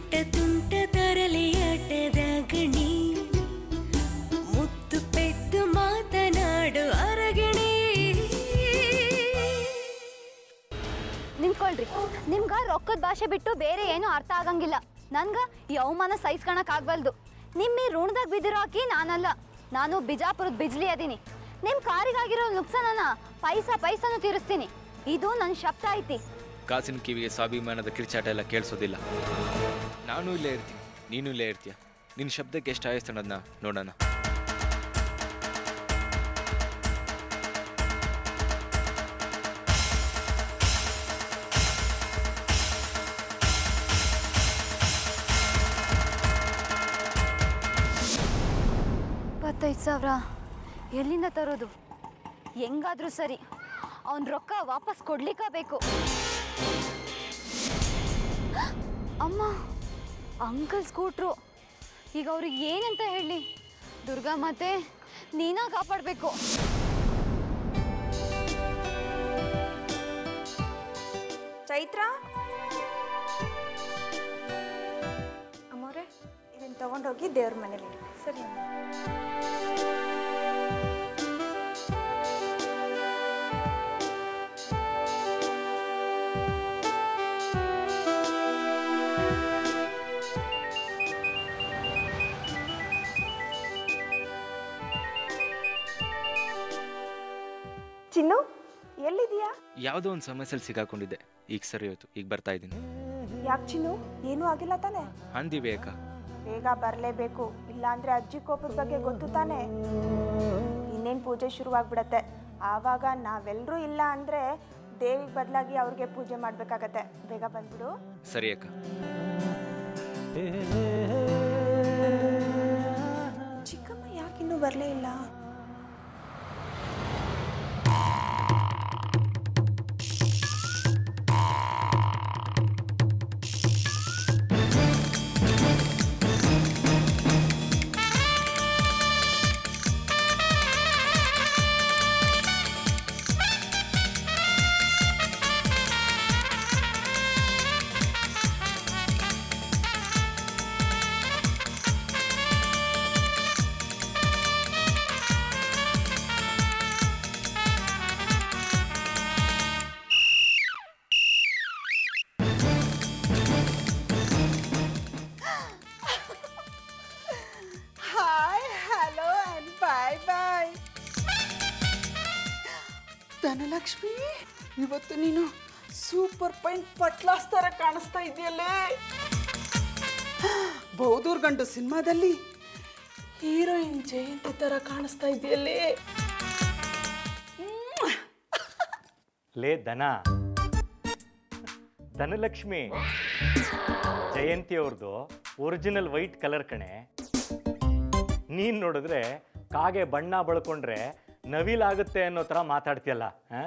ತುಂಟ ತುಂಟ ತರಲೆಯಾಟದ ಗಣಿ ಮುತ್ತು ಪೆದ್ದು ಮಾತನಾಡು ಅರಗಣಿ ನಿಂತ್ಕೊಳ್ರಿ ನಿಮ್ಗ ರೊಕ್ಕದ ಭಾಷೆ ಬಿಟ್ಟು ಬೇರೆ ಏನು ಅರ್ಥ ಆಗಂಗಿಲ್ಲ ನನ್ಗ ಈ ಅವಮಾನ ಸಹಿಸ್ಕೊಳಕ್ ಆಗ್ಬಲ್ದು ನಿಮ್ಮ ಈ ಋಣದಾಗ ಬಿದ್ದಿರೋ ಆಕಿ ನಾನಲ್ಲ ನಾನು ಬಿಜಾಪುರದ ಬಿಜ್ಲಿ ಅದೀನಿ ನಿಮ್ ಕಾರಿಗಾಗಿರೋ ನುಕ್ಸಾನನ ಪೈಸಾ ಪೈಸಾನು ತೀರಿಸ್ತೀನಿ ಇದು ನನ್ನ ಶಬ್ದ ಐತಿ ಕಾಸಿನ ಕಿವಿಗೆ ಸ್ವಾಭಿಮಾನದ ಕಿರ್ಚಾಟ ಎಲ್ಲ ಕೇಳಿಸೋದಿಲ್ಲ ನಾನು ಇಲ್ಲೇ ಇರ್ತೀನಿ ನೀನು ಇಲ್ಲೇ ಇರ್ತೀಯ ನಿನ್ನ ಶಬ್ದಕ್ಕೆ ಎಷ್ಟು ಆಯಸ್ತಣದನ್ನ ನೋಡೋಣ ಇಪ್ಪತ್ತೈದು ಸಾವಿರ ಎಲ್ಲಿಂದ ತರೋದು ಹೆಂಗಾದ್ರೂ ಸರಿ ಅವನ ರೊಕ್ಕ ವಾಪಸ್ ಕೊಡ್ಲಿಕ್ಕ ಬೇಕು ಅಮ್ಮ ಅಂಕಲ್ ಸ್ಕೂಟ್ರು ಈಗ ಅವ್ರಿಗೆ ಏನಂತ ಹೇಳಿ ದುರ್ಗಾ ಮತ್ತೆ ನೀನಾ ಕಾಪಾಡಬೇಕು ಚೈತ್ರ ಅಮ್ಮವ್ರೆ ಇದನ್ನ ತಗೊಂಡೋಗಿ ದೇವ್ರ ಮನೇಲಿ ಇಡಿ. ಸರಿ ಅಮ್ಮ ಚಿನ್ನು ಎಲ್ಲಿದೀಯಾ ಯಾವುದೋ ಒಂದು ಸಮಸ್ಯೆಲಿ ಸಿಗಾಕೊಂಡಿದ್ದೆ ಈಗ ಸರಿ ಹೋಯ್ತು ಈಗ ಬರ್ತಾ ಇದ್ದೀನಿ ಯಾಕೆ ಚಿನ್ನು ಏನೂ ಆಗಿಲ್ಲ ತಾನೆ ಅಂದಿ ಬೇಕಾ ಬೇಗ ಬರಲೇಬೇಕು ಇಲ್ಲಾಂದ್ರೆ ಅಜ್ಜಿ ಕೋಪದ ಬಗ್ಗೆ ಗೊತ್ತು ತಾನೆ ಇನ್ನೇನು ಪೂಜೆ ಶುರುವಾಗ್ಬಿಡತ್ತೆ ಆವಾಗ ನಾವೆಲ್ಲರೂ ಇಲ್ಲ ಅಂದ್ರೆ ದೇವಿಗೆ ಬದಲಾಗಿ ಅವ್ರಿಗೆ ಪೂಜೆ ಮಾಡ್ಬೇಕಾಗತ್ತೆ ಬೇಗ ಬಂದ್ಬಿಡು ಸರಿ ಅಕ್ಕ ಚಿಕ್ಕಮ್ಮ ಯಾಕಿನ್ನೂ ಬರಲೇ ಇಲ್ಲ hi hello and bye bye Dhanalakshmi ಇವತ್ತು ನೀನು ಸೂಪರ್ ಪೈನ್ ಪಟ್ಲಾಸ್ ಥರ ಕಾಣಿಸ್ತಾ ಇದೆಯಲ್ಲೇ ಬೌದೂರ್ ಗಂಡು ಸಿನಿಮಾದಲ್ಲಿ ಹೀರೋಯಿನ್ ಜಯಂತಿ ಥರ ಕಾಣಿಸ್ತಾ ಇದೆಯಲ್ಲೇ ಲೇ ದನ ಧನಲಕ್ಷ್ಮಿ ಜಯಂತಿ ಅವ್ರದ್ದು ಒರಿಜಿನಲ್ ವೈಟ್ ಕಲರ್ ಕಣೆ ನೀನ್ ನೋಡಿದ್ರೆ ಕಾಗೆ ಬಣ್ಣ ಬಳ್ಕೊಂಡ್ರೆ ನವಿಲಾಗುತ್ತೆ ಅನ್ನೋ ಥರ ಮಾತಾಡ್ತೀಯಲ್ಲ ಆ?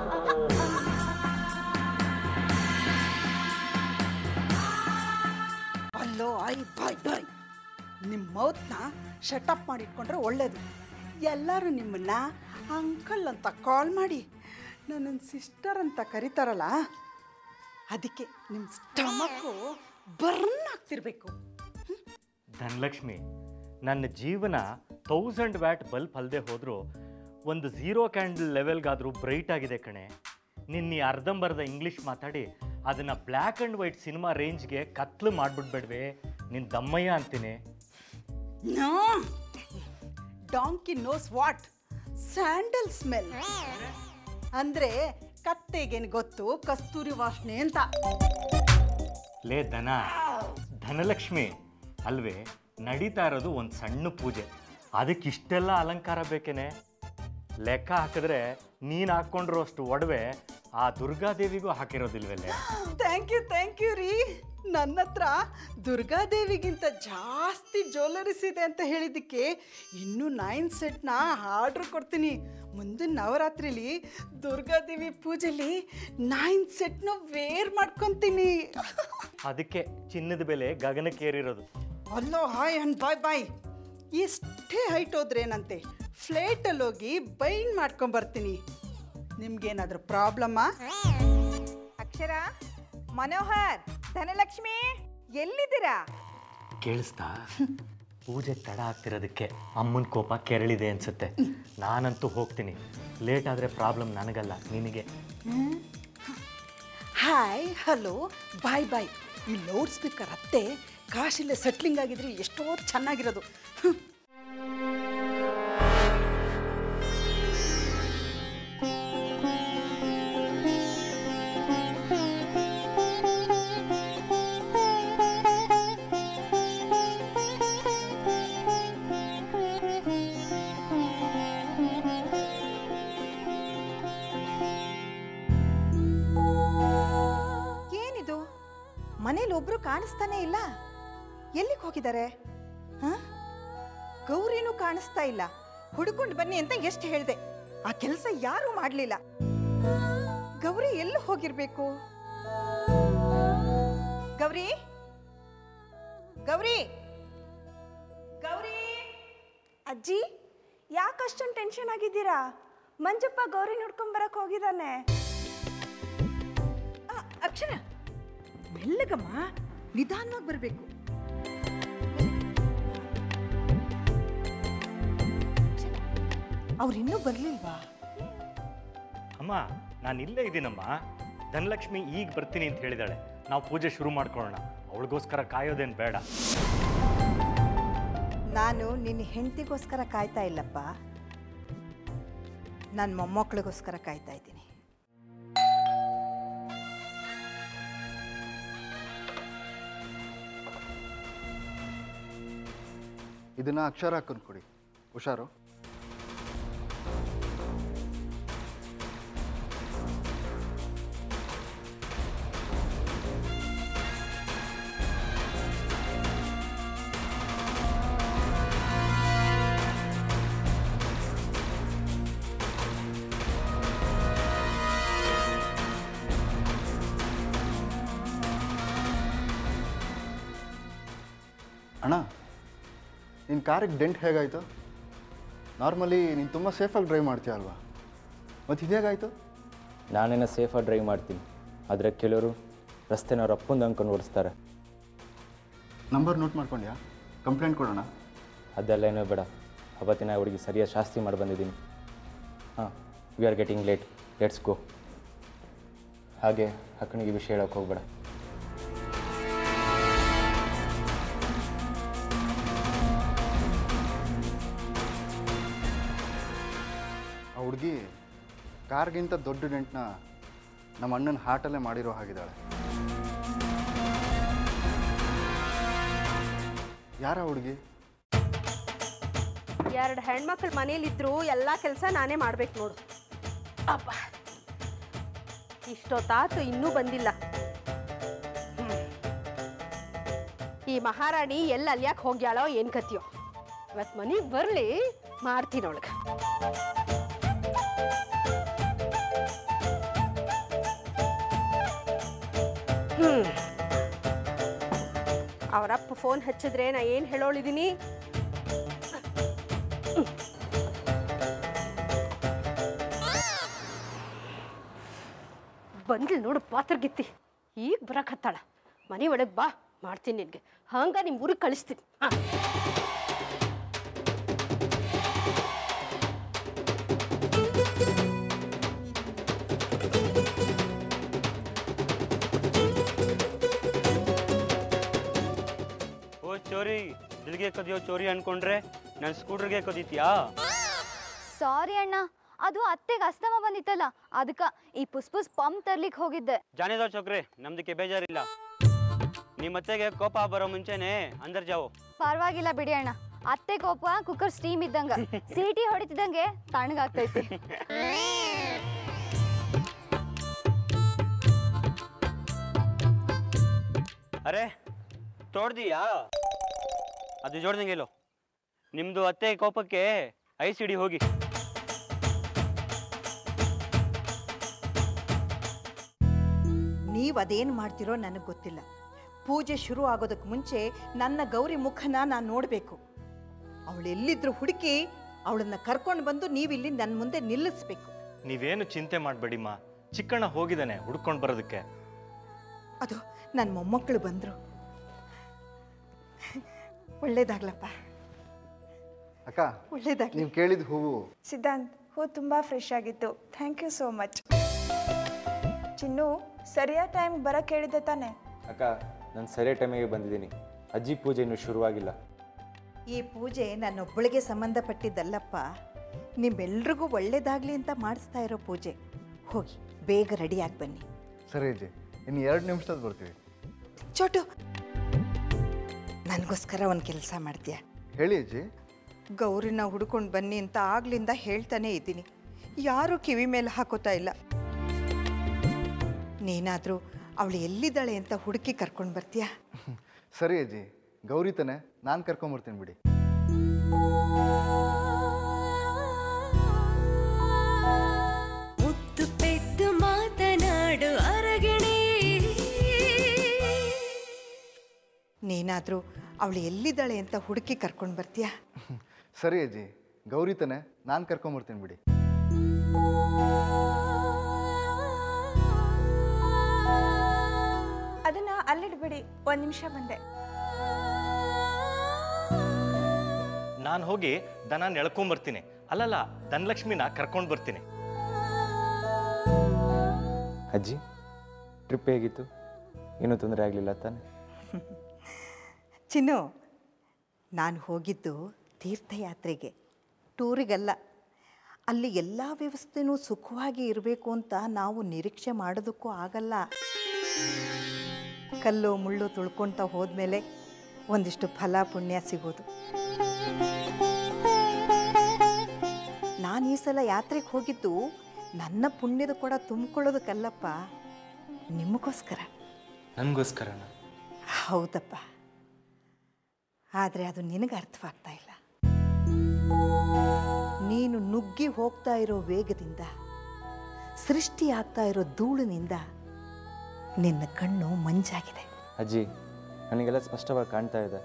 ಅಲ್ಲೋ ಐ ಬಾಯ್ ಬಾಯ್ ನಿಮ್ಮ ಮೌತ್ನ ಶಟಪ್ ಮಾಡಿಟ್ಕೊಂಡ್ರೆ ಒಳ್ಳೇದು ಎಲ್ಲರೂ ನಿಮ್ಮನ್ನ ಅಂಕಲ್ ಅಂತ ಕಾಲ್ ಮಾಡಿ ನನ್ನನ್ನು ಸಿಸ್ಟರ್ ಅಂತ ಕರೀತಾರಲ್ಲ ಅದಕ್ಕೆ ನಿಮ್ಮ ಸ್ಟಮಕ್ಕು ಬರ್ನ್ ಆಗ್ತಿರ್ಬೇಕು ಧನಲಕ್ಷ್ಮಿ ನನ್ನ ಜೀವನ ತೌಸಂಡ್ ವ್ಯಾಟ್ ಬಲ್ಬ್ ಅಲ್ಲದೆ ಹೋದರೂ ಒಂದು ಝೀರೋ ಕ್ಯಾಂಡಲ್ ಲೆವೆಲ್ಗಾದರೂ ಬ್ರೈಟ್ ಆಗಿದೆ ಕಣೆ ನಿನ್ನ ಈ ಅರ್ಧಂಬರ್ಧ ಇಂಗ್ಲೀಷ್ ಮಾತಾಡಿ ಅದನ್ನು ಬ್ಲ್ಯಾಕ್ ಆ್ಯಂಡ್ ವೈಟ್ ಸಿನಿಮಾ ರೇಂಜ್ಗೆ ಕತ್ಲು ಮಾಡಿಬಿಡ್ಬೇಡ್ವೆ ನಿನ್ನ ದಮ್ಮಯ್ಯ ಅಂತೀನಿ no donkey knows what sandal smell ಅಂದ್ರೆ ಕತ್ತೆಗೇನು ಗೊತ್ತು ಕಸ್ತೂರಿ ವಾಸನೆ ಅಂತ ಲೇ ದನ ಧನಲಕ್ಷ್ಮಿ ಅಲ್ವೇ ನಡೀತಾ ಇರೋದು ಒಂದು ಸಣ್ಣ ಪೂಜೆ ಅದಕ್ಕೆ ಇಷ್ಟೆಲ್ಲ ಅಲಂಕಾರ ಬೇಕೇನೆ ಲೆಕ್ಕ ಹಾಕಿದ್ರೆ ನೀನು ಹಾಕ್ಕೊಂಡಿರೋ ಅಷ್ಟು ಒಡವೆ ಆ ದುರ್ಗಾದೇವಿಗೂ ಹಾಕಿರೋದಿಲ್ವಲ್ಲೇ ಥ್ಯಾಂಕ್ ಯು ಥ್ಯಾಂಕ್ ಯು ರೀ ನನ್ನ ಹತ್ರ ದುರ್ಗಾದೇವಿಗಿಂತ ಜಾಸ್ತಿ ಜ್ಯುವೆಲರೀಸ್ ಇದೆ ಅಂತ ಹೇಳಿದ್ದಕ್ಕೆ ಇನ್ನೂ ನೈನ್ ಸೆಟ್ನ ಆರ್ಡ್ರ್ ಕೊಡ್ತೀನಿ ಮುಂದಿನ ನವರಾತ್ರಿಲಿ ದುರ್ಗಾದೇವಿ ಪೂಜೆಲಿ ನೈನ್ ಸೆಟ್ನ ವೇರ್ ಮಾಡ್ಕೊತೀನಿ ಅದಕ್ಕೆ ಚಿನ್ನದ ಬೆಲೆ ಗಗನಕ್ಕೇರಿರೋದು ಅಲ್ಲೋ ಹಾಯ್ ಅಂಡ್ ಬಾಯ್ ಬಾಯ್ ಎಷ್ಟೇ ಹೈಟ್ ಹೋದ್ರೇನಂತೆ ಫ್ಲೈಟಲ್ಲಿ ಹೋಗಿ ಬೈನ್ ಮಾಡ್ಕೊಂಬರ್ತೀನಿ ನಿಮ್ಗೇನಾದರೂ ಪ್ರಾಬ್ಲಮ್ಮಾ ಅಕ್ಷರ ಮನೋಹರ್ ಧನಲಕ್ಷ್ಮಿ ಎಲ್ಲಿದ್ದೀರಾ ಕೇಳಿಸ್ತಾ ಪೂಜೆ ತಡ ಆಗ್ತಿರೋದಕ್ಕೆ ಅಮ್ಮನ ಕೋಪ ಕೆರಳಿದೆ ಅನ್ಸುತ್ತೆ ನಾನಂತೂ ಹೋಗ್ತೀನಿ ಲೇಟ್ ಆದರೆ ಪ್ರಾಬ್ಲಮ್ ನನಗಲ್ಲ ನಿನಗೆ ಹಾಯ್ ಹಲೋ ಬಾಯ್ ಬಾಯ್ ಈ ಲೌಡ್ ಸ್ಪೀಕರ್ ಅತ್ತೆ ಕಾಶಿಲ್ಲೇ ಸೆಟ್ಲಿಂಗ್ ಆಗಿದ್ರೆ ಎಷ್ಟೋ ಚೆನ್ನಾಗಿರೋದು ಹ್ಮ್. ಏನಿದು ಮನೇಲಿ ಒಬ್ರು ಕಾಣಿಸ್ತಾನೆ ಇಲ್ಲ ಎಲ್ಲಿಗೆ ಹೋಗಿದ್ದಾರೆ ಹ? ಗೌರಿನೂ ಕಾಣಿಸ್ತಾ ಇಲ್ಲ ಹುಡ್ಕೊಂಡು ಬನ್ನಿ ಅಂತ ಎಷ್ಟು ಹೇಳಿದೆ ಆ ಕೆಲಸ ಯಾರೂ ಮಾಡಲಿಲ್ಲ ಗೌರಿ ಎಲ್ಲಿ ಹೋಗಿರ್ಬೇಕು ಗೌರಿ ಗೌರಿ ಗೌರಿ ಅಜ್ಜಿ ಯಾಕೆ ಅಷ್ಟೊಂದು ಟೆನ್ಷನ್ ಆಗಿದ್ದೀರಾ ಮಂಜಪ್ಪ ಗೌರಿ ನೋಡ್ಕೊಂಬರಕ್ಕೆ ಹೋಗಿದ್ದಾನೆ ಆ, ಅಕ್ಷರ ಮೆಲ್ಲಗಮ್ಮ ನಿಧಾನವಾಗಿ ಬರಬೇಕು ಅವ್ರಿನ್ನೂ ಬರ್ಲಿಲ್ವಾ ಅಮ್ಮ ನಾನು ಇಲ್ಲೇ ಇದ್ದೀನಮ್ಮ ಧನಲಕ್ಷ್ಮಿ ಈಗ ಬರ್ತೀನಿ ಅಂತ ಹೇಳಿದಾಳೆ ನಾವು ಪೂಜೆ ಶುರು ಮಾಡ್ಕೊಳ್ಳೋಣ ಅವಳಿಗೋಸ್ಕರ ಕಾಯೋದೇನು ಬೇಡ ನಾನು ನಿನ್ನ ಹೆಂಡತಿಗೋಸ್ಕರ ಕಾಯ್ತಾ ಇಲ್ಲಪ್ಪ ನನ್ನ ಮೊಮ್ಮಕ್ಕಳಿಗೋಸ್ಕರ ಕಾಯ್ತಾ ಇದ್ದೀನಿ ಇದನ್ನು ಅಕ್ಷರ ಹಾಕೊಂಡು ಕೊಡಿ ಹುಷಾರು ಅಣ್ಣ ನಿನ್ನ ಕಾರಿಗೆ ಡೆಂಟ್ ಹೇಗಾಯಿತು ನಾರ್ಮಲಿ ನೀನು ತುಂಬ ಸೇಫಾಗಿ ಡ್ರೈವ್ ಮಾಡ್ತೀಯ ಅಲ್ವಾ ಮತ್ತು ಇದೇಗಾಯಿತು ನಾನೇನೋ ಸೇಫಾಗಿ ಡ್ರೈವ್ ಮಾಡ್ತೀನಿ ಆದರೆ ಕೆಲವರು ರಸ್ತೆನ ರಪ್ಪಂದು ಅಂದ್ಕೊಂಡು ಓಡಿಸ್ತಾರೆ ನಂಬರ್ ನೋಟ್ ಮಾಡ್ಕೊಂಡ್ಯಾ ಕಂಪ್ಲೇಂಟ್ ಕೊಡೋಣ ಅದೆಲ್ಲ ಏನೋ ಬೇಡ ಅವತ್ತಿನ ಹುಡುಗಿ ಸರಿಯಾದ ಶಾಸ್ತಿ ಮಾಡಿ ಬಂದಿದ್ದೀನಿ ಹಾಂ we are getting late let's go ಹಾಗೆ ಅಕ್ಕನಿಗೆ ವಿಷಯ ಹೇಳೋಕೆ ಹೋಗ್ಬೇಡ ಆ ಹುಡುಗಿ ಕಾರ್ಗಿಂತ ದೊಡ್ಡ ಡೆಂಟ್ನ ನಮ್ಮ ಅಣ್ಣನ ಹಾರ್ಟಲ್ಲೇ ಮಾಡಿರೋ ಹಾಗಿದ್ದಾಳೆ ಯಾರ ಹುಡುಗಿ ಎರಡು ಹೆಣ್ಮಕ್ಳು ಮನೇಲಿದ್ರು ಎಲ್ಲ ಕೆಲಸ ನಾನೇ ಮಾಡ್ಬೇಕು ನೋಡು ಅಪ್ಪ ಇಷ್ಟೊತ್ತಾತು ಇನ್ನೂ ಬಂದಿಲ್ಲ ಹ್ಮ್. ಈ ಮಹಾರಾಣಿ ಎಲ್ಲಿ ಅಲ್ಯಾಕೆ ಹೋಗ್ಯಾಳೋ ಏನು ಕತಿಯೋ ಇವತ್ತು ಮನೆಗೆ ಬರಲಿ ಮಾಡ್ತೀನಿ ಅವಳಿಗೆ ಹ್ಞೂ ಅವರಪ್ಪ ಫೋನ್ ಹಚ್ಚಿದ್ರೆ ನಾ ಏನು ಹೇಳೋಳಿದ್ದೀನಿ ಬಂದ್ಲಿ ನೋಡು ಪಾತ್ರಗಿತ್ತಿ ಈಗ ಬರಕತ್ತಾಳ ಮನೆ ಒಳಗೆ ಬಾ ಮಾಡ್ತೀನಿ ನಿನಗೆ ಹಂಗ ನಿಮ್ಮ ಊರಿಗೆ ಕಳಿಸ್ತೀನಿ ಹಾಂ ಓ ಚೋರಿ ದಿಲ್ಗೆ ಕದಿಯೋ ಚೋರಿ ಅನ್ಕೊಂಡ್ರೆ ನನ್ನ ಸ್ಕೂಟ್ರಿಗೆ ಕದೀತ್ಯಾ ಸಾರಿ ಅಣ್ಣ ಅದು ಅತ್ತೆಗೆ ಅಸ್ತಮ ಬಂದಿತ್ತಲ್ಲ ಅದಕ್ಕ ಈ ಪುಸ್ ಪುಸ್ ಪಂಪ್ ತರ್ಲಿಕ್ಕೆ ಹೋಗಿದ್ದೆ ಜಾನೇದೋ ಚೋಕ್ರೆ ನಮ್ದಕ್ಕೆ ಬೇಜಾರಿಲ್ಲ ನಿಮ್ಮ ಅತ್ತೆಗೆ ಕೋಪ ಬರೋ ಮುಂಚೆನೆ ಅಂದರ್ ಜಾವು ಪರವಾಗಿಲ್ಲ ಬಿಡಿ ಅಣ್ಣ ಅತ್ತೆ ಕೋಪ ಕುಕ್ಕರ್ ಸ್ಟೀಮ್ ಇದ್ದಂಗ ಸೀಟಿ ಹೊಡಿತಿದ್ದಂಗೆ ತಣ್ಣಗಾಗ್ತೈತಿ ಅರೆ ತೋಡ್ದಿಯಾ ಅದು ಜೋಡ್ದಂಗೆ ಇಲ್ಲೋ ನಿಮ್ದು ಅತ್ತೆ ಕೋಪಕ್ಕೆ ಐ ಸಿ ಡಿ ಹೋಗಿ ನೀವು ಅದೇನು ಮಾಡ್ತಿರೋ ನನಗೆ ಗೊತ್ತಿಲ್ಲ ಪೂಜೆ ಶುರು ಆಗೋದಕ್ಕೆ ಮುಂಚೆ ನನ್ನ ಗೌರಿ ಮುಖನ ನಾನು ನೋಡಬೇಕು ಅವಳು ಎಲ್ಲಿದ್ರು ಹುಡುಕಿ ಅವಳನ್ನ ಕರ್ಕೊಂಡು ಬಂದು ನೀವು ಇಲ್ಲಿ ನನ್ನ ಮುಂದೆ ನಿಲ್ಲಿಸ್ಬೇಕು ನೀವೇನು ಚಿಂತೆ ಮಾಡಬೇಡಿಮ್ಮ ಚಿಕ್ಕಣ್ಣ ಹೋಗಿದ್ದಾನೆ ಹುಡ್ಕೊಂಡು ಬರೋದಕ್ಕೆ ಅದು ನನ್ನ ಮೊಮ್ಮಕ್ಕಳು ಬಂದರು ಒಳ್ಳೇದಾಗ್ಲಪ್ಪ ಅಕ್ಕ ಒಳ್ಳೇದಾಗ್ಲಿ ನೀವು ಕೇಳಿದ ಹೂವು ಸಿದ್ಧಾಂತ್ ಹೂ ತುಂಬ ಫ್ರೆಶ್ ಆಗಿತ್ತು thank you so much Chinnu ಸರಿಯಾದ ಟೈಮ್ ಬರೋಕ್ಕೆ ಹೇಳಿದ್ದೆ ತಾನೆ ಅಕ್ಕ ನಾನು ಸರಿಯಾದ ಟೈಮಿಗೆ ಬಂದಿದ್ದೀನಿ ಅಜ್ಜಿ ಪೂಜೆ ಇನ್ನೂ ಶುರುವಾಗಿಲ್ಲ ಈ ಪೂಜೆ ನನ್ನೊಬ್ಬಳಿಗೆ ಸಂಬಂಧಪಟ್ಟಿದ್ದಲ್ಲಪ್ಪ ನಿಮ್ಮೆಲ್ರಿಗೂ ಒಳ್ಳೇದಾಗಲಿ ಅಂತ ಮಾಡಿಸ್ತಾ ಇರೋ ಪೂಜೆ ಹೋಗಿ ಬೇಗ ರೆಡಿಯಾಗಿ ಬನ್ನಿ ಸರಿ ಅಜ್ಜಿ ಇನ್ನು ಎರಡು ನಿಮಿಷದಲ್ಲಿ ಬರ್ತೀವಿ ಚೋಟು ನನಗೋಸ್ಕರ ಒಂದು ಕೆಲಸ ಮಾಡ್ತೀಯಾ ಹೇಳಿ ಅಜ್ಜಿ ಗೌರಿನ ಹುಡ್ಕೊಂಡು ಬನ್ನಿ ಅಂತ ಆಗ್ಲಿಂದ ಹೇಳ್ತಾನೆ ಇದ್ದೀನಿ ಯಾರೂ ಕಿವಿ ಮೇಲೆ ಹಾಕೋತಾ ಇಲ್ಲ ನೀನಾದರೂ ಅವಳು ಎಲ್ಲಿದ್ದಾಳೆ ಅಂತ ಹುಡುಕಿ ಕರ್ಕೊಂಡು ಬರ್ತೀಯಾ ಸರಿ ಅಜ್ಜಿ ಗೌರಿ ತಾನೆ ನಾನು ಕರ್ಕೊಂಬರ್ತೀನಿ ಬಿಡಿ ಮುತ್ತು ಪೆದ್ದು ಮಾತನಾಡು ಅರಗಿಣಿ ನೀನಾದರೂ ಅವಳು ಎಲ್ಲಿದ್ದಾಳೆ ಅಂತ ಹುಡುಕಿ ಕರ್ಕೊಂಡು ಬರ್ತೀಯಾ ಸರಿ ಅಜ್ಜಿ ಗೌರಿ ತಾನೆ ನಾನು ಕರ್ಕೊಂಬರ್ತೀನಿ ಬಿಡಿ ಅದನ್ನು ಅಲ್ಲಿಡ್ಬಿಡಿ ಒಂದು ನಿಮಿಷ ಬಂದೆ ನಾನು ಹೋಗಿ ದನ ನೆಳ್ಕೊಂಬರ್ತೀನಿ ಅಲ್ಲಲ್ಲ ಧನಲಕ್ಷ್ಮಿನ ಕರ್ಕೊಂಡು ಬರ್ತೀನಿ ಅಜ್ಜಿ ಟ್ರಿಪ್ ಹೇಗಿತ್ತು ಏನೂ ತೊಂದರೆ ಆಗಲಿಲ್ಲ ತಾನೆ ಚಿನ್ನು ನಾನು ಹೋಗಿದ್ದು ತೀರ್ಥಯಾತ್ರೆಗೆ ಟೂರಿಗಲ್ಲ ಅಲ್ಲಿ ಎಲ್ಲ ವ್ಯವಸ್ಥೆನೂ ಸುಖವಾಗಿ ಇರಬೇಕು ಅಂತ ನಾವು ನಿರೀಕ್ಷೆ ಮಾಡೋದಕ್ಕೂ ಆಗಲ್ಲ ಕಲ್ಲು ಮುಳ್ಳು ತುಳ್ಕೊಳ್ತಾ ಹೋದ್ಮೇಲೆ ಒಂದಿಷ್ಟು ಫಲ ಪುಣ್ಯ ಸಿಗೋದು ನಾನು ಈ ಸಲ ಯಾತ್ರೆಗೆ ಹೋಗಿದ್ದು ನನ್ನ ಪುಣ್ಯದ ಕೂಡ ತುಂಬಿಕೊಳ್ಳೋದಕ್ಕಲ್ಲಪ್ಪ ನಿಮಗೋಸ್ಕರ ನನಗೋಸ್ಕರನ ಹೌದಪ್ಪ ಆದರೆ ಅದು ನಿನಗೆ ಅರ್ಥವಾಗ್ತಾ ಇಲ್ಲ ನೀನು ನುಗ್ಗಿ ಹೋಗ್ತಾ ಇರೋ ವೇಗದಿಂದ ಸೃಷ್ಟಿಯಾಗ್ತಾ ಇರೋ ಧೂಳಿನಿಂದ ನಿನ್ನ ಕಣ್ಣು ಮಂಜಾಗಿದೆ ಅಜ್ಜಿ ನನಗೆಲ್ಲ ಸ್ಪಷ್ಟವಾಗಿ ಕಾಣ್ತಾ ಇದೆ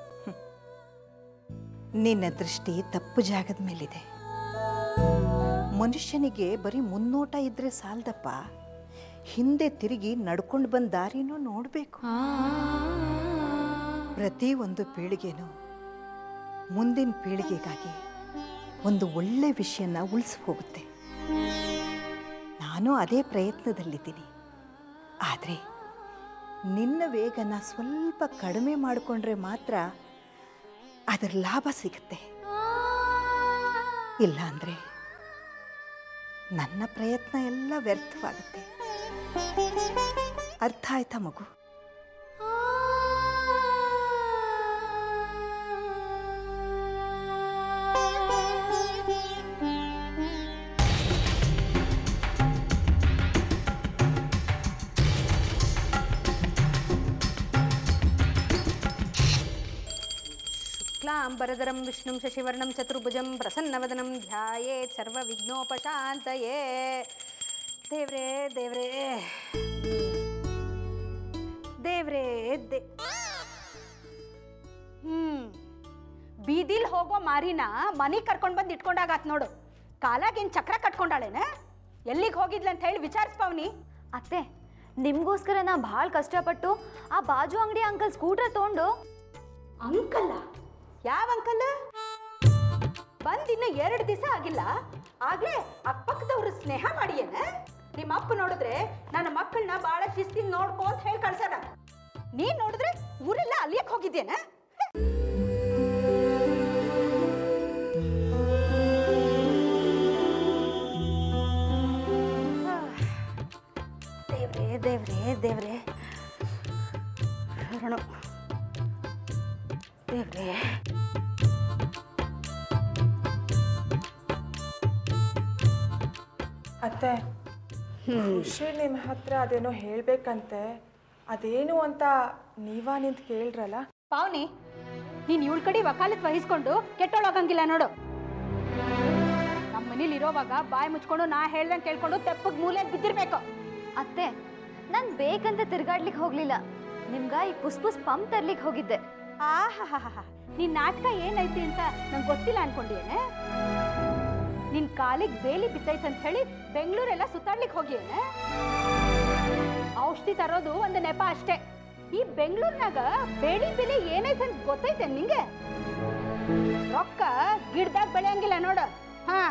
ನಿನ್ನ ದೃಷ್ಟಿ ತಪ್ಪು ಜಾಗದ ಮೇಲಿದೆ ಮನುಷ್ಯನಿಗೆ ಬರೀ ಮುನ್ನೋಟ ಇದ್ರೆ ಸಾಲದಪ್ಪ ಹಿಂದೆ ತಿರುಗಿ ನಡ್ಕೊಂಡು ಬಂದ ದಾರಿನೂ ನೋಡಬೇಕು ಪ್ರತಿ ಒಂದು ಪೀಳಿಗೆನೂ ಮುಂದಿನ ಪೀಳಿಗೆಗಾಗಿ ಒಂದು ಒಳ್ಳೆ ವಿಷಯನ ಉಳಿಸಿ ಹೋಗುತ್ತೆ ನಾನು ಅದೇ ಪ್ರಯತ್ನದಲ್ಲಿದ್ದೀನಿ ಆದರೆ ನಿನ್ನ ವೇಗನ ಸ್ವಲ್ಪ ಕಡಿಮೆ ಮಾಡಿಕೊಂಡ್ರೆ ಮಾತ್ರ ಅದರ ಲಾಭ ಸಿಗುತ್ತೆ ಇಲ್ಲ ಅಂದರೆ ನನ್ನ ಪ್ರಯತ್ನ ಎಲ್ಲ ವ್ಯರ್ಥವಾಗುತ್ತೆ ಅರ್ಥ ಆಯ್ತಾ ಮಗು ಶುಕ್ಲಾಂಬರಧರಂ ವಿಷ್ಣುಂ ಶಶಿವರ್ಣಂ ಚತುರ್ಭುಜಂ ಪ್ರಸನ್ನವದನಂ ಧ್ಯಾಯೇತ್ ಸರ್ವ ವಿಘ್ನೋಪಶಾಂತಯೇ ದೇವ್ರೇ ದೇವ್ರೇ ದೇವ್ರೇ ದೇ ಹ್ಮ್ ಬೀದಿಲ್ ಹೋಗೋ ಮಾರಿನ ಮನೆಗೆ ಕರ್ಕೊಂಡು ಬಂದು ಇಟ್ಕೊಂಡಾಗಾತ್ ನೋಡು ಕಾಲಾಗೇನು ಚಕ್ರ ಕಟ್ಕೊಂಡಾಳೇನ ಎಲ್ಲಿಗೆ ಹೋಗಿದ್ಲ ಅಂತ ಹೇಳಿ ವಿಚಾರಿಸ್ಪಾವ್ನಿ ಅತ್ತೆ ನಿಮಗೋಸ್ಕರ ನಾ ಭಾಳ ಕಷ್ಟಪಟ್ಟು ಆ ಬಾಜು ಅಂಗಡಿ ಅಂಕಲ್ ಸ್ಕೂಟರ್ ತೊಗೊಂಡು ಅಂಕಲ್ಲ ಯಾವ ಅಂಕಲ್ ಬಂದಿನ್ನ ಎರಡು ದಿವಸ ಆಗಿಲ್ಲ ಆಗ್ಲೇ ಅಕ್ಕಪಕ್ಕದವ್ರು ಸ್ನೇಹ ಮಾಡಿಯೇನ ನಿಮ್ಮ ಅಪ್ಪ ನೋಡಿದ್ರೆ ನನ್ನ ಮಕ್ಕಳನ್ನ ಬಾಳ ಶಿಸ್ತಿನ ನೋಡ್ಕೊ ಅಂತ ಹೇಳಿ ಕಳ್ಸ್ಯಾರ ನೀನ್ ನೋಡಿದ್ರೆ ಊರೆಲ್ಲ ಅಲ್ಲಿಯಕ್ ಹೋಗಿದ್ದೇನ ದೇವ್ರೇ ದೇವ್ರೇ ದೇವ್ರೇ ಶರಣು ದೇವ್ರೇ ಅತ್ತೆ ಖುಷಿ ನಿಮ್ಮ ಹತ್ರ ಅದೇನೋ ಹೇಳ್ಬೇಕಂತೆ ಅದೇನು ಅಂತ ನೀವಾ ನಿಂತು ಕೇಳ್ರಲ್ಲ ಪಾವನಿ ನೀನ್ ಇವಳ ಕಡೆ ವಕಾಲತ್ ವಹಿಸ್ಕೊಂಡು ಕೆಟ್ಟೊಳಗಂಗಿಲ್ಲ ನೋಡು ನಮ್ಮ ಮನೇಲಿ ಇರೋವಾಗ ಬಾಯಿ ಮುಚ್ಕೊಂಡು ನಾ ಹೇಳ್ದಂಗೆ ಕೇಳ್ಕೊಂಡು ತೆಪ್ಪಗ್ ಮೂಲೆ ಬಿದ್ದಿರ್ಬೇಕು ಅತ್ತೆ ನಾನು ಬೇಕಂತ ತಿರ್ಗಾಡ್ಲಿಕ್ಕೆ ಹೋಗ್ಲಿಲ್ಲ ನಿಮ್ಗ ಈ ಪುಸ್ ಪುಸ್ ಪಂಪ್ ತರ್ಲಿಕ್ಕೆ ಹೋಗಿದ್ದೆ ಆಹಾಹಾಹಾ ನಿನ್ ನಾಟಕ ಏನೈತಿ ಅಂತ ನಂಗೆ ಗೊತ್ತಿಲ್ಲ ಅನ್ಕೊಂಡಿಯೇನೆ ನಿನ್ ಕಾಲಿಗೆ ಬೇಲಿ ಬಿದ್ದೈತೆ ಅಂತ ಹೇಳಿ ಬೆಂಗಳೂರೆಲ್ಲ ಸುತ್ತಾಡ್ಲಿಕ್ಕೆ ಹೋಗಿಯೇನೆ ಔಷಧಿ ತರೋದು ಒಂದು ನೆಪ ಅಷ್ಟೇ ಈ ಬೆಂಗಳೂರಿನಾಗ ಬೇಡಿ ಬೆಲೆ ಏನೈತೆ ಅಂತ ಗೊತ್ತೈತೆ ನಿಂಗೆ ರೊಕ್ಕ ಗಿಡದಾಗ ಬೆಳೆಯಂಗಿಲ್ಲ ನೋಡು ಹಾ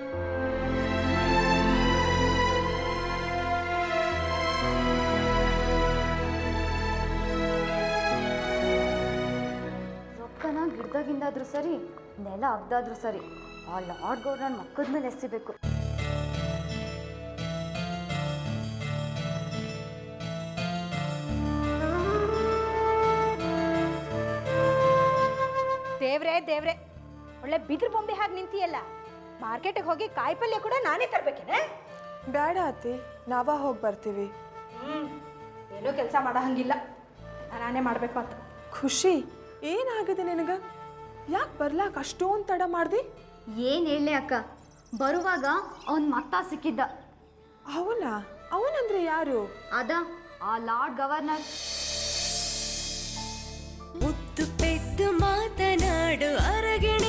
ರೊಕ್ಕನ ಗಿಡದಾಗಿಂದಾದ್ರೂ ಸರಿ ನೆಲ ಅಗ್ದಾದ್ರೂ ಸರಿ ಆ ಲಾರ್ಡ್ ಗೌರ್ನರ್ ಮಕ್ಕದ ಮೇಲೆ ಎಸಿಬೇಕು ದೇವ್ರೇ ದೇವ್ರೆ ಒಳ್ಳೆ ಬಿದಿರು ಬೊಂಬೆ ಹಾಗೆ ನಿಂತಿಯಲ್ಲ ಮಾರ್ಕೆಟಿಗೆ ಹೋಗಿ ಕಾಯಿಪಲ್ಯ ಕೂಡ ನಾನೇ ತರ್ಬೇಕೇನೆ ಬೇಡ ಅತ್ತಿ ನಾವ ಹೋಗಿ ಬರ್ತೀವಿ ಹ್ಮ್ ಏನೂ ಕೆಲಸ ಮಾಡೋ ಹಂಗಿಲ್ಲ ನಾನೇ ಮಾಡ್ಬೇಕು ಅಂತ ಖುಷಿ ಏನಾಗಿದೆ ನಿನಗ ಯಾಕೆ ಬರ್ಲಾಕ ಅಷ್ಟೊಂದು ತಡ ಮಾಡ್ದಿ ಏನು ಹೇಳಲಿ ಅಕ್ಕ ಬರುವಾಗ ಅವನ್ ಮತ್ತ ಸಿಕ್ಕಿದ್ದ ಅವನ ಅವನಂದ್ರೆ ಯಾರು ಅದ ಆ ಲಾರ್ಡ್ ಗವರ್ನರ್ ಮುತ್ತು ಪೆದ್ದು ಮಾತನಾಡು ಅರಗಿಣಿ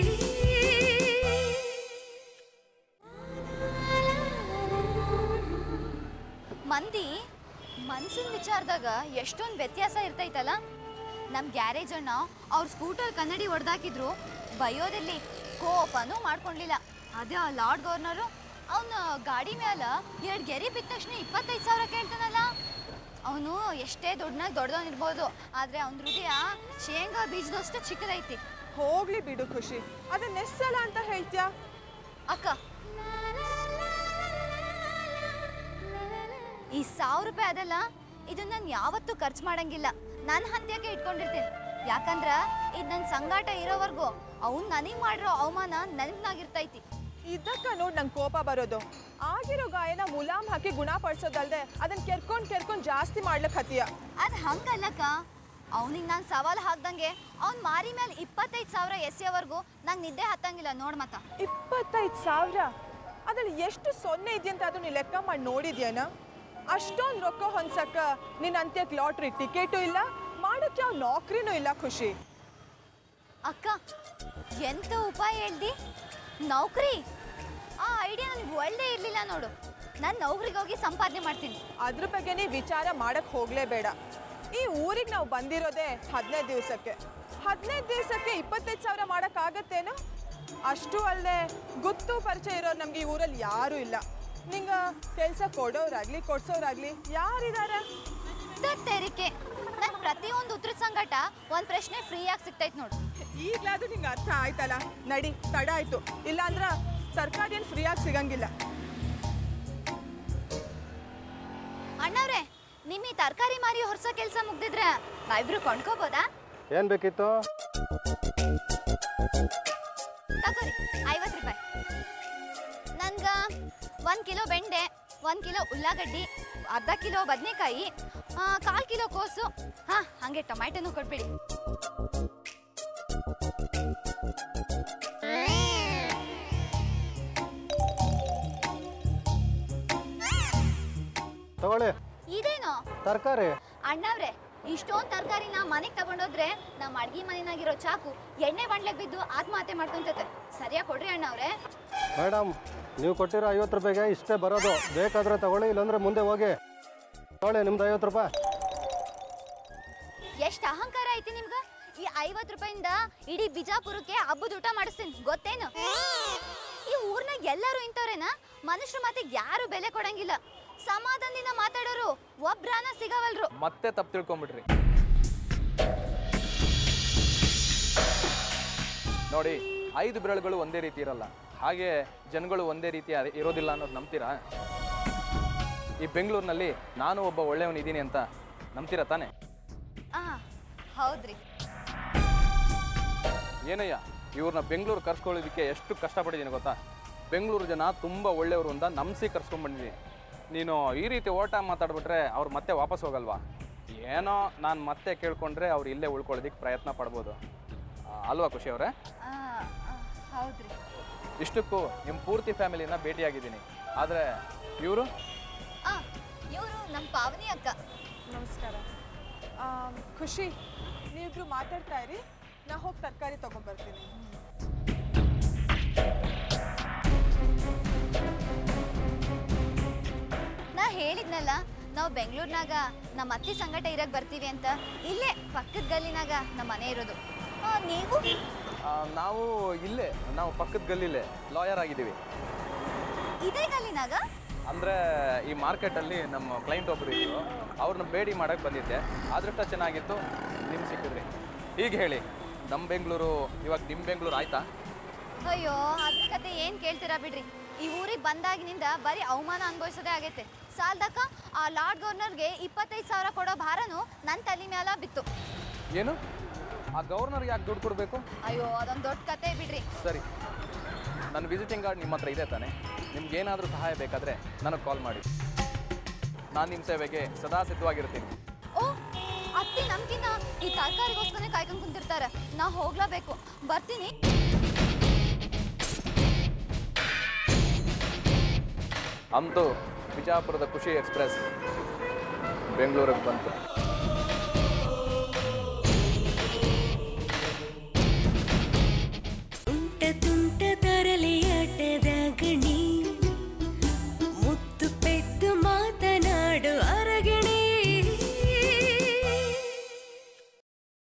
ಮಂದಿ ಮನ್ಸಿನ ವಿಚಾರದಾಗ ಎಷ್ಟೊಂದು ವ್ಯತ್ಯಾಸ ಇರ್ತೈತಲ್ಲ ನಮ್ಮ ಗ್ಯಾರೇಜ್ ಅಣ್ಣ ಅವ್ರ ಸ್ಕೂಟರ್ ಕನ್ನಡಿ ಹೊಡೆದಾಕಿದ್ರು ಬಯೋದಲ್ಲಿ ಕೋಪನೂ ಮಾಡ್ಕೊಂಡಿಲ್ಲ ಅದೇ ಆ ಲಾರ್ಡ್ ಗವರ್ನರು ಅವನ ಗಾಡಿ ಮ್ಯಾಲ ಎರಡು ಗೆರಿ ಬಿದ್ದ ತಕ್ಷಣ ಇಪ್ಪತ್ತೈದು ಸಾವಿರ ಕೇಳ್ತಾನಲ್ಲ ಅವನು ಎಷ್ಟೇ ದೊಡ್ಡನಾಗ ದೊಡ್ಡದವನಿರ್ಬೋದು ಆದರೆ ಅವನ ಹೃದಯ ಶೇಂಗಾ ಬೀಜದಷ್ಟು ಚಿಕ್ಕದೈತಿ ಹೋಗ್ಲಿ ಬಿಡು ಖುಷಿ ಅದನ್ನ ಎಷ್ಟಲ್ಲ ಅಂತ ಹೇಳ್ತ್ಯಾ ಅಕ್ಕ ಈ ಸಾವಿರ ರೂಪಾಯಿ ಅದಲ್ಲ ಇದನ್ನ ನಾನು ಯಾವತ್ತೂ ಖರ್ಚು ಮಾಡಂಗಿಲ್ಲ ನನ್ನ ಹಂತ್ಯಕ್ಕೆ ಇಟ್ಕೊಂಡಿರ್ತೀನಿ ಯಾಕಂದ್ರ ಇದು ನನ್ನ ಸಂಗಾಟ ಇರೋವರೆಗೂ ಅವ್ನು ನನಗೆ ಮಾಡಿರೋ ಅವಮಾನ ನೆನಪಿನಾಗಿರ್ತೈತಿ ಇದಕ್ಕ ನೋಡ್ ನಂಗೆ ಕೋಪ ಬರೋದು ಆಗಿರೋ ಗಾಯನ ಮುಲಾಮ್ ಹಾಕಿ ಗುಣಪಡಿಸೋದಲ್ದೆ ಅದನ್ನ ಕೆರ್ಕೊಂಡ್ ಕೆರ್ಕೊಂಡ್ ಜಾಸ್ತಿ ಮಾಡ್ಲಕ್ ಹತ್ತಿಯ ಅದು ಹಂಗಲ್ಲಕ್ಕ ಅವನಿಗೆ ನಾನು ಸವಾಲು ಹಾಕ್ದಂಗೆ ಅವ್ನ ಮಾರಿ ಮೇಲೆ ಇಪ್ಪತ್ತೈದು ಸಾವಿರ ಎಸೆಯೋವರೆಗೂ ನಂಗೆ ನಿದ್ದೆ ಹತ್ತಂಗಿಲ್ಲ ನೋಡ್ ಮತ್ತ ಇಪ್ಪತ್ತೈದು ಸಾವಿರ ಅದ್ರಲ್ಲಿ ಎಷ್ಟು ಸೊನ್ನೆ ಇದೆಯಂತ ಅದು ನೀ ಲೆಕ್ಕ ಮಾಡಿ ನೋಡಿದ್ಯಾನ ಅಷ್ಟೊಂದು ರೊಕ್ಕ ಹೊಂದ್ಸಕ್ಕ ನಿನ್ನ ಅಂತ್ಯಕ್ಕೆ ಲಾಟ್ರಿ ಟಿಕೆಟು ಇಲ್ಲ ಮಾಡಕ್ಕೆ ಯಾವ ನೌಕರಿನೂ ಇಲ್ಲ ಖುಷಿ ಅಕ್ಕ ಎಂತ ಉಪಾಯ ಹೇಳ್ದಿ ನೌಕರಿ ಆ ಐಡಿಯಾ ನನಗೆ ಒಳ್ಳೆ ಇರಲಿಲ್ಲ ನೋಡು ನಾನು ನೌಕರಿಗೆ ಹೋಗಿ ಸಂಪಾದನೆ ಮಾಡ್ತೀನಿ ಅದ್ರ ಬಗ್ಗೆ ನೀ ವಿಚಾರ ಮಾಡಕ್ ಹೋಗ್ಲೇಬೇಡ ಈ ಊರಿಗೆ ನಾವು ಬಂದಿರೋದೇ ಹದಿನೈದು ದಿವಸಕ್ಕೆ ಹದಿನೈದು ದಿವಸಕ್ಕೆ ಇಪ್ಪತ್ತೈದು ಸಾವಿರ ಮಾಡಕ್ಕಾಗತ್ತೇನೋ ಅಷ್ಟು ಅಲ್ಲದೆ ಗೊತ್ತು ಪರಿಚಯ ಇರೋರು ನಮ್ಗೆ ಈ ಊರಲ್ಲಿ ಯಾರೂ ಇಲ್ಲ ನಿಂಗ ಕೆಲಸ ಕೊಡೋರಾಗ್ಲಿ ಕೊಡ್ಸೋರಾಗ್ಲಿ ಯಾರಿದಾರೆ ತೆರಿಗೆ ನನ್ ಪ್ರತಿಯೊಂದು ಉತ್ತರ ಸಂಗಟ ಒಂದ್ ಪ್ರಶ್ನೆ ಫ್ರೀಯಾಗಿ ಸಿಗ್ತೈತ್ ನೋಡು ಈಗ್ಲಾದ್ರೂ ನಿಂಗೆ ಅರ್ಥ ಆಯ್ತಲ್ಲ ನಡಿ ತಡ ಆಯ್ತು ಇಲ್ಲಾಂದ್ರ ಸರ್ಕಾರ ಏನು ಫ್ರೀಯಾಗಿ ಸಿಗಂಗಿಲ್ಲ ಅಣ್ಣವ್ರೆ ನಿಮ್ ಈ ತರಕಾರಿ ಮಾರಿ ಹೊರ್ಸೋ ಕೆಲಸ ಮುಗ್ದಿದ್ರ ನಾವಿಬ್ರು ಕೊಂಡ್ಕೋಬೋದಾ ಏನು ಬೇಕಿತ್ತು ತಗೋರಿ ಐವತ್ತು ರೂಪಾಯಿ ನನ್ಗ ಒಂದ್ ಕಿಲೋ ಬೆಂಡೆ ಒಂದ್ ಕಿಲೋ ಉಳ್ಳಾಗಡ್ಡಿ ಅರ್ಧ ಕಿಲೋ ಬದನೆಕಾಯಿ ಕಾಲ್ ಕಿಲೋ ಕೋಸು ಹಾ ಹಂಗೆ ಟೊಮ್ಯಾಟೊನು ಕೊಟ್ಬಿಡಿ ತಗೊಳ್ಳಿ ಇದೇನೋ ತರಕಾರಿ ಅಣ್ಣವ್ರೆ ಇಷ್ಟೊಂದು ತರಕಾರಿನ ಮನೆಗೆ ತಗೊಂಡೋದ್ರೆ ನಮ್ಮ ಅಡ್ಗೆ ಮನೆನಾಗಿರೋ ಚಾಕು ಎಣ್ಣೆ ಬಂಡ್ಲೆಗ್ ಬಿದ್ದು ಆತ್ಮಹತ್ಯೆ ಮಾಡ್ಕೊಂತೈತೆ ಸರಿಯಾಗಿ ಕೊಡ್ರಿ ಅಣ್ಣವ್ರೆ ಮೇಡಮ್ ನೀವು ಕೊಟ್ಟಿರೋ ಐವತ್ತು ರೂಪಾಯಿಗೆ ಇಷ್ಟೇ ಬರೋದು ಬೇಕಾದರೆ ತಗೊಳ್ಳಿ ಇಲ್ಲಾಂದ್ರೆ ಮುಂದೆ ಹೋಗಿ ತಗೊಳ್ಳಿ ನಿಮ್ದು ಐವತ್ತು ರೂಪಾಯಿ ಎಷ್ಟು ಅಹಂಕಾರ ಐತಿ ನಿಮ್ಗ ಈ ಐವತ್ತು ರೂಪಾಯಿಂದ ಇಡೀ ಬಿಜಾಪುರಕ್ಕೆ ಹಬ್ಬದ ಊಟ ಮಾಡಿಸ್ತೀನಿ ಗೊತ್ತೇನು ಈ ಊರ್ನಾಗ ಎಲ್ಲರೂ ಇಂಥವ್ರೇನ ಮನುಷ್ಯರ ಮಾತಿಗೆ ಯಾರು ಬೆಲೆ ಕೊಡಂಗಿಲ್ಲ ಸಮಾಧಾನದಿಂದ ಮಾತಾಡೋರು ಒಬ್ರಾನ ಸಿಗವಲ್ರು ಮತ್ತೆ ತಪ್ಪು ತಿಳ್ಕೊಂಬಿಟ್ರಿ ನೋಡಿ ಐದು ಬೆರಳುಗಳು ಒಂದೇ ರೀತಿ ಇರಲ್ಲ ಹಾಗೆ ಜನಗಳು ಒಂದೇ ರೀತಿ ಅ- ಇರೋದಿಲ್ಲ ಅನ್ನೋದು ನಂಬ್ತೀರಾ ಈ ಬೆಂಗಳೂರಿನಲ್ಲಿ ನಾನು ಒಬ್ಬ ಒಳ್ಳೆಯವನಿದ್ದೀನಿ ಅಂತ ನಂಬ್ತೀರಾ ತಾನೇ ಆ ಹೌದ್ರಿ ಏನಯ್ಯ ಇವ್ರನ್ನ ಬೆಂಗಳೂರು ಕರ್ಸ್ಕೊಳ್ಳೋದಕ್ಕೆ ಎಷ್ಟು ಕಷ್ಟಪಟ್ಟಿದ್ದೀನಿ ಗೊತ್ತಾ ಬೆಂಗಳೂರು ಜನ ತುಂಬ ಒಳ್ಳೆಯವರು ಅಂತ ನಂಬಿಸಿ ಕರ್ಸ್ಕೊಂಡ್ಬಂದಿದ್ದೀನಿ ನೀನು ಈ ರೀತಿ ಓಟ ಮಾತಾಡ್ಬಿಟ್ರೆ ಅವ್ರು ಮತ್ತೆ ವಾಪಸ್ ಹೋಗಲ್ವಾ ಏನೋ ನಾನು ಮತ್ತೆ ಕೇಳ್ಕೊಂಡ್ರೆ ಅವ್ರು ಇಲ್ಲೇ ಉಳ್ಕೊಳ್ಳೋದಕ್ಕೆ ಪ್ರಯತ್ನ ಪಡ್ಬೋದು ಆ, ಅಲ್ವಾ ಖುಷಿ ಅವರೇ ಆ, ಆ, ಹೌದ್ರಿ ಇಷ್ಟಕ್ಕೂ ನಿಮ್ಮ ಪೂರ್ತಿ ಫ್ಯಾಮಿಲಿನ ಭೇಟಿಯಾಗಿದ್ದೀನಿ ಆದರೆ ಇವರು ಆ ಇವರು ನಮ್ಮ ಪಾವನಿ ಅಕ್ಕ ನಮಸ್ಕಾರ ಆಮ್, ಖುಷಿ ನೀವಿಬ್ರು ಮಾತಾಡ್ತಾ ಇರಿ ನಾ ಹೋಗಿ ತರಕಾರಿ ತಗೊಂಡ್ಬರ್ತೀನಿ ನಾ ಹೇಳಿದ್ನಲ್ಲ ನಾವು ಬೆಂಗಳೂರಿನಾಗ ನಮ್ಮ ಅತ್ತಿ ಸಂಗಟ ಇರಕ್ ಬರ್ತೀವಿ ಅಂತ ಇಲ್ಲೇ ಪಕ್ಕದ ಗಲ್ಲಿನಾಗ ನಮ್ಮ ಮನೆ ಇರೋದು ಆ, ನೀವು ಆ, ನಾವು ಇಲ್ಲೇ ನಾವು ಪಕ್ಕದ ಗಲ್ಲಿಲೇ ಲಾಯರ್ ಆಗಿದ್ದೀವಿ ಇದೇ ಗಲ್ಲಿನಾಗ ಅಂದರೆ ಈ ಮಾರ್ಕೆಟಲ್ಲಿ ನಮ್ಮ ಕ್ಲೈಂಟ್ ಒಬ್ಬರು ಇದ್ರು ಅವ್ರನ್ನ ಭೇಟಿ ಮಾಡೋಕ್ಕೆ ಬಂದಿದ್ದೆ ಅದೃಷ್ಟ ಚೆನ್ನಾಗಿತ್ತು ನಿಮ್ಮ ಸಿಕ್ಕಿದ್ರಿ ಈಗ ಹೇಳಿ ನಮ್ಮ ಬೆಂಗಳೂರು ಇವಾಗ ನಿಮ್ಮ ಬೆಂಗಳೂರು ಆಯ್ತಾ ಅಯ್ಯೋ ಅದ್ರ ಕತೆ ಏನ್ ಕೇಳ್ತೀರಾ ಬಿಡ್ರಿ ಈ ಊರಿಗೆ ಬಂದಾಗಿನಿಂದ ಬರೀ ಅವಮಾನ ಅನುಭವಿಸೋದೇ ಆಗೈತೆ ಸಾಲ್ದಕ್ಕ ಆ ಲಾರ್ಡ್ ಗವರ್ನರ್ಗೆ ಇಪ್ಪತ್ತೈದು ಸಾವಿರ ಕೊಡೋ ಭಾರನು ನನ್ನ ತಲೆ ಮ್ಯಾಲ ಬಿತ್ತು ಏನು ಆ ಗವರ್ನರ್ಗೆ ಯಾಕೆ ದುಡ್ಡು ಕೊಡಬೇಕು ಅಯ್ಯೋ ಅದೊಂದು ದೊಡ್ಡ ಕತೆ ಬಿಡ್ರಿ ಸರಿ ನನ್ನ ವಿಸಿಟಿಂಗ್ ಕಾರ್ಡ್ ನಿಮ್ಮ ಹತ್ರ ಇದೆ ತಾನೆ ನಿಮ್ಗೆ ಏನಾದರೂ ಸಹಾಯ ಬೇಕಾದರೆ ನನಗೆ ಕಾಲ್ ಮಾಡಿ ನಾನು ನಿಮ್ಮ ಸೇವೆಗೆ ಸದಾ ಸಿದ್ಧವಾಗಿರ್ತೀನಿ ಓ ಅತ್ತಿ ನಮ್ಗಿನ್ನ ಈ ತರಕಾರಿಗೋಸ್ಕರನೇ ಕಾಯ್ಕೊಂಡು ಕುಂತಿರ್ತಾರೆ ನಾ ಹೋಗ್ಲೇಬೇಕು ಬರ್ತೀನಿ ಅಂತೂ ಬಿಜಾಪುರದ ಖುಷಿ ಎಕ್ಸ್ಪ್ರೆಸ್ ಬೆಂಗಳೂರಿಗೆ ಬಂತು